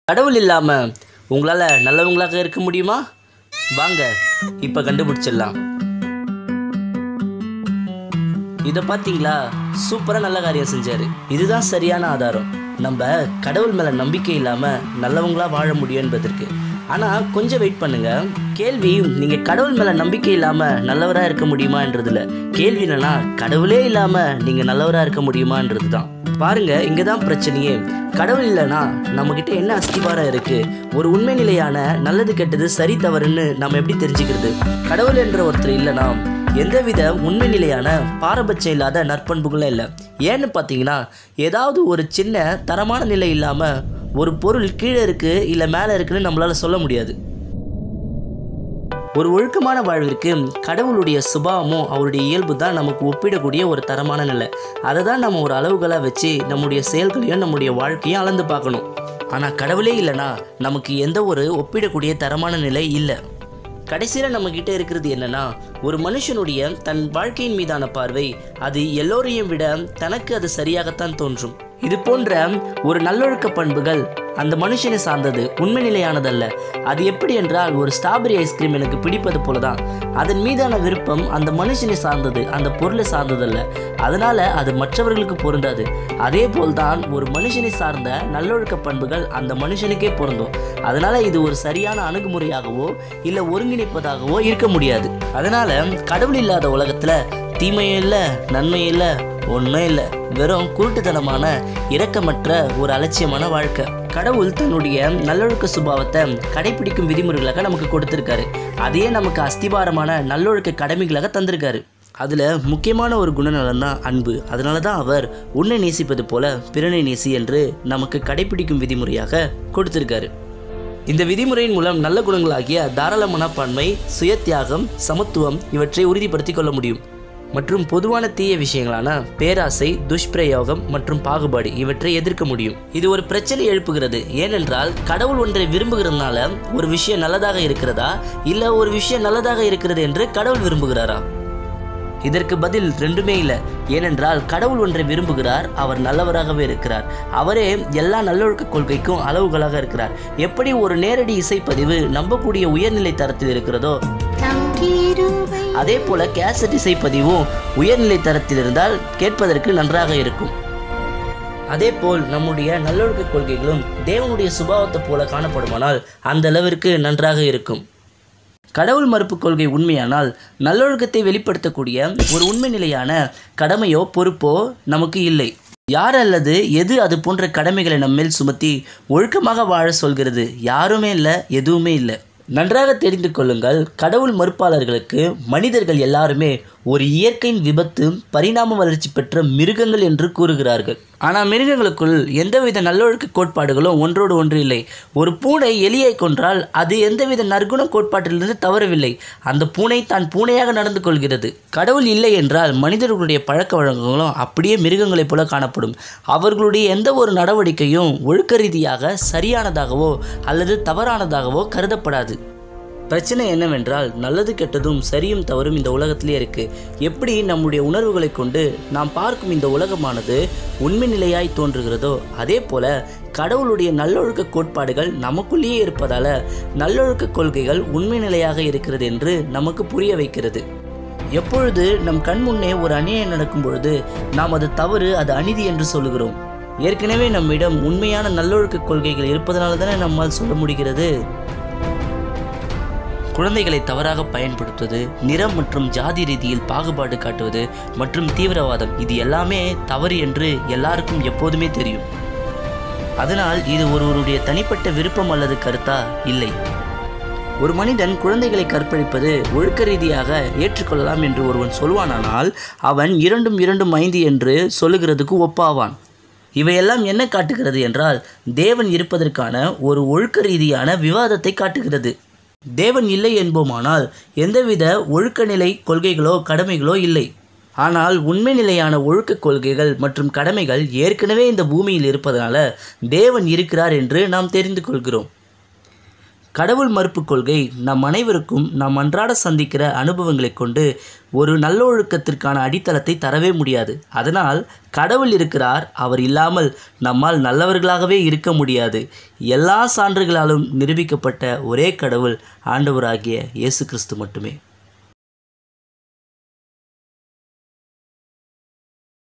கடவுள் இல்லாமல் உங்களால் நல்லவங்களாக இருக்க முடியுமா வாங்க இப்போ கண்டுபிடிச்சிடலாம் இதை பார்த்தீங்களா சூப்பராக நல்ல காரியம் செஞ்சார் இதுதான் சரியான ஆதாரம் நம்ம கடவுள் மேலே நம்பிக்கை இல்லாமல் நல்லவங்களா வாழ முடியும் என்பதற்கு ஆனால் கொஞ்சம் வெயிட் பண்ணுங்க கேள்வி நீங்கள் கடவுள் மேலே நம்பிக்கை இல்லாமல் நல்லவராக இருக்க முடியுமான்றதுல கேள்வி என்னன்னா கடவுளே இல்லாமல் நீங்கள் நல்லவராக இருக்க முடியுமான்றது தான் பாருங்க இங்கே தான் பிரச்சனையே கடவுள் இல்லைன்னா நம்மக்கிட்ட என்ன அஸ்திவாரம் இருக்குது ஒரு உண்மை நிலையான நல்லது கெட்டது சரி தவறுன்னு நம்ம எப்படி தெரிஞ்சுக்கிறது கடவுள் என்ற ஒருத்தர் இல்லைன்னா எந்தவித உண்மை நிலையான பாரபட்சம் இல்லாத நற்பண்புகளும் இல்லை ஏன்னு பார்த்தீங்கன்னா ஏதாவது ஒரு சின்ன தரமான நிலை இல்லாமல் ஒரு பொருள் கீழே இருக்குது இல்லை மேலே இருக்குன்னு நம்மளால் சொல்ல முடியாது ஒரு ஒழுக்கமான வாழ்விற்கு கடவுளுடைய சுபாவமும் அவருடைய இயல்பு தான் நமக்கு ஒப்பிடக்கூடிய ஒரு தரமான நிலை அதை தான் நம்ம ஒரு அளவுகளாக வச்சு நம்முடைய செயல்களையும் நம்முடைய வாழ்க்கையும் அளந்து பார்க்கணும் ஆனால் கடவுளே இல்லைன்னா நமக்கு எந்த ஒரு ஒப்பிடக்கூடிய தரமான நிலை இல்லை கடைசியில் நம்மக்கிட்ட இருக்கிறது என்னன்னா ஒரு மனுஷனுடைய தன் வாழ்க்கையின் மீதான பார்வை அது எல்லோரையும் விட தனக்கு அது சரியாகத்தான் தோன்றும் இது போன்ற ஒரு நல்லொழுக்க பண்புகள் அந்த மனுஷனை சார்ந்தது உண்மை நிலையானதல்ல அது எப்படி என்றால் ஒரு ஸ்ட்ராபெரி ஐஸ்கிரீம் எனக்கு பிடிப்பது போல தான் அதன் மீதான விருப்பம் அந்த மனுஷனை சார்ந்தது அந்த பொருளை சார்ந்ததல்ல அதனால அது மற்றவர்களுக்கு பொருந்தாது அதே போல்தான் ஒரு மனுஷனை சார்ந்த நல்லொழுக்க பண்புகள் அந்த மனுஷனுக்கே பொருந்தும் அதனால இது ஒரு சரியான அணுகுமுறையாகவோ இல்லை ஒருங்கிணைப்பதாகவோ இருக்க முடியாது அதனால கடவுள் இல்லாத உலகத்துல தீமையும் இல்லை நன்மையும் இல்லை ஒன்றும் இல்லை வெறும் குருட்டுத்தனமான இரக்கமற்ற ஒரு அலட்சியமான வாழ்க்கை கடவுள் தன்னுடைய நல்லொழுக்க சுபாவத்தை கடைபிடிக்கும் விதிமுறைகளாக நமக்கு கொடுத்துருக்காரு அதையே நமக்கு அஸ்திபாரமான நல்லொழுக்க கடமைகளாக தந்திருக்காரு அதில் முக்கியமான ஒரு குணநலன் தான் அன்பு அதனால தான் அவர் உன்னை நேசிப்பது போல பிறனை நேசி என்று நமக்கு கடைபிடிக்கும் விதிமுறையாக கொடுத்திருக்காரு இந்த விதிமுறையின் மூலம் நல்ல குணங்களாகிய தாராள மனப்பான்மை சுயத்தியாகம் சமத்துவம் இவற்றை உறுதிப்படுத்திக் கொள்ள முடியும் மற்றும் பொதுவான தீய விஷயங்களான பேராசை துஷ்பிரயோகம் மற்றும் பாகுபாடு இவற்றை எதிர்க்க முடியும் இது ஒரு பிரச்சனை எழுப்புகிறது ஏனென்றால் கடவுள் ஒன்றை விரும்புகிறதுனால ஒரு விஷயம் நல்லதாக இருக்கிறதா இல்லை ஒரு விஷயம் நல்லதாக இருக்கிறது என்று கடவுள் விரும்புகிறாரா இதற்கு பதில் ரெண்டுமே இல்லை ஏனென்றால் கடவுள் ஒன்றை விரும்புகிறார் அவர் நல்லவராகவே இருக்கிறார் அவரே எல்லா நல்லொழுக்க கொள்கைக்கும் அளவுகளாக இருக்கிறார் எப்படி ஒரு நேரடி இசைப்பதிவு நம்பக்கூடிய உயர்நிலை தரத்தில் இருக்கிறதோ தங்கிருவை அதே போல கேசட் இசைப்பதிவும் உயர்நிலை தரத்தில் இருந்தால் கேட்பதற்கு நன்றாக இருக்கும் அதே போல் நம்முடைய நல்லொழுக்க கொள்கைகளும் தேவனுடைய சுபாவத்தை போல காணப்படுமானால் அந்த அளவிற்கு நன்றாக இருக்கும் கடவுள் மறுப்பு கொள்கை உண்மையானால் நல்லொழுக்கத்தை வெளிப்படுத்தக்கூடிய ஒரு உண்மை நிலையான கடமையோ பொறுப்போ நமக்கு இல்லை யார் அல்லது எது அது போன்ற கடமைகளை நம்மேல் சுமத்தி ஒழுக்கமாக வாழ சொல்கிறது யாருமே இல்லை எதுவுமே இல்லை நன்றாக தெரிந்து கொள்ளுங்கள் கடவுள் மறுப்பாளர்களுக்கு மனிதர்கள் எல்லாருமே ஒரு இயற்கையின் விபத்து பரிணாம வளர்ச்சி பெற்ற மிருகங்கள் என்று கூறுகிறார்கள் ஆனால் மிருகங்களுக்குள் எந்தவித நல்லொழுக்க கோட்பாடுகளும் ஒன்றோடு ஒன்று இல்லை ஒரு பூனை எலியை கொன்றால் அது எந்தவித நற்குண கோட்பாட்டிலிருந்து தவறவில்லை அந்த பூனை தான் பூனையாக நடந்து கொள்கிறது கடவுள் இல்லை என்றால் மனிதர்களுடைய பழக்க வழக்கங்களும் அப்படியே மிருகங்களைப் போல காணப்படும் அவர்களுடைய எந்த ஒரு நடவடிக்கையும் ஒழுக்க ரீதியாக சரியானதாகவோ அல்லது தவறானதாகவோ கருதப்படாது பிரச்சனை என்னவென்றால் நல்லது கெட்டதும் சரியும் தவறும் இந்த உலகத்திலே இருக்கு எப்படி நம்முடைய உணர்வுகளை கொண்டு நாம் பார்க்கும் இந்த உலகமானது உண்மை நிலையாய் தோன்றுகிறதோ அதே போல கடவுளுடைய நல்லொழுக்க கோட்பாடுகள் நமக்குள்ளேயே இருப்பதால நல்லொழுக்க கொள்கைகள் உண்மை நிலையாக இருக்கிறது என்று நமக்கு புரிய வைக்கிறது எப்பொழுது நம் கண் முன்னே ஒரு அநியாயம் நடக்கும் பொழுது நாம் அது தவறு அது அநீதி என்று சொல்லுகிறோம் ஏற்கனவே நம்மிடம் உண்மையான நல்லொழுக்க கொள்கைகள் இருப்பதனால தானே நம்மால் சொல்ல முடிகிறது குழந்தைகளை தவறாக பயன்படுத்துவது நிறம் மற்றும் ஜாதி ரீதியில் பாகுபாடு காட்டுவது மற்றும் தீவிரவாதம் இது எல்லாமே தவறு என்று எல்லாருக்கும் எப்போதுமே தெரியும் அதனால் இது ஒருவருடைய தனிப்பட்ட விருப்பம் அல்லது கருத்தா இல்லை ஒரு மனிதன் குழந்தைகளை கற்பழிப்பது ஒழுக்க ரீதியாக ஏற்றுக்கொள்ளலாம் என்று ஒருவன் சொல்வானானால் அவன் இரண்டும் இரண்டும் ஐந்து என்று சொல்லுகிறதுக்கு ஒப்பாவான் இவையெல்லாம் என்ன காட்டுகிறது என்றால் தேவன் இருப்பதற்கான ஒரு ஒழுக்க ரீதியான விவாதத்தை காட்டுகிறது தேவன் இல்லை என்போமானால் எந்தவித ஒழுக்க நிலை கொள்கைகளோ கடமைகளோ இல்லை ஆனால் உண்மை நிலையான ஒழுக்க கொள்கைகள் மற்றும் கடமைகள் ஏற்கனவே இந்த பூமியில் இருப்பதனால தேவன் இருக்கிறார் என்று நாம் தெரிந்து கொள்கிறோம் கடவுள் மறுப்பு கொள்கை நம் அனைவருக்கும் நாம் அன்றாட சந்திக்கிற அனுபவங்களை கொண்டு ஒரு நல்லொழுக்கத்திற்கான அடித்தளத்தை தரவே முடியாது அதனால் கடவுள் இருக்கிறார் அவர் இல்லாமல் நம்மால் நல்லவர்களாகவே இருக்க முடியாது எல்லா சான்றுகளாலும் நிரூபிக்கப்பட்ட ஒரே கடவுள் ஆண்டவராகிய இயேசு கிறிஸ்து மட்டுமே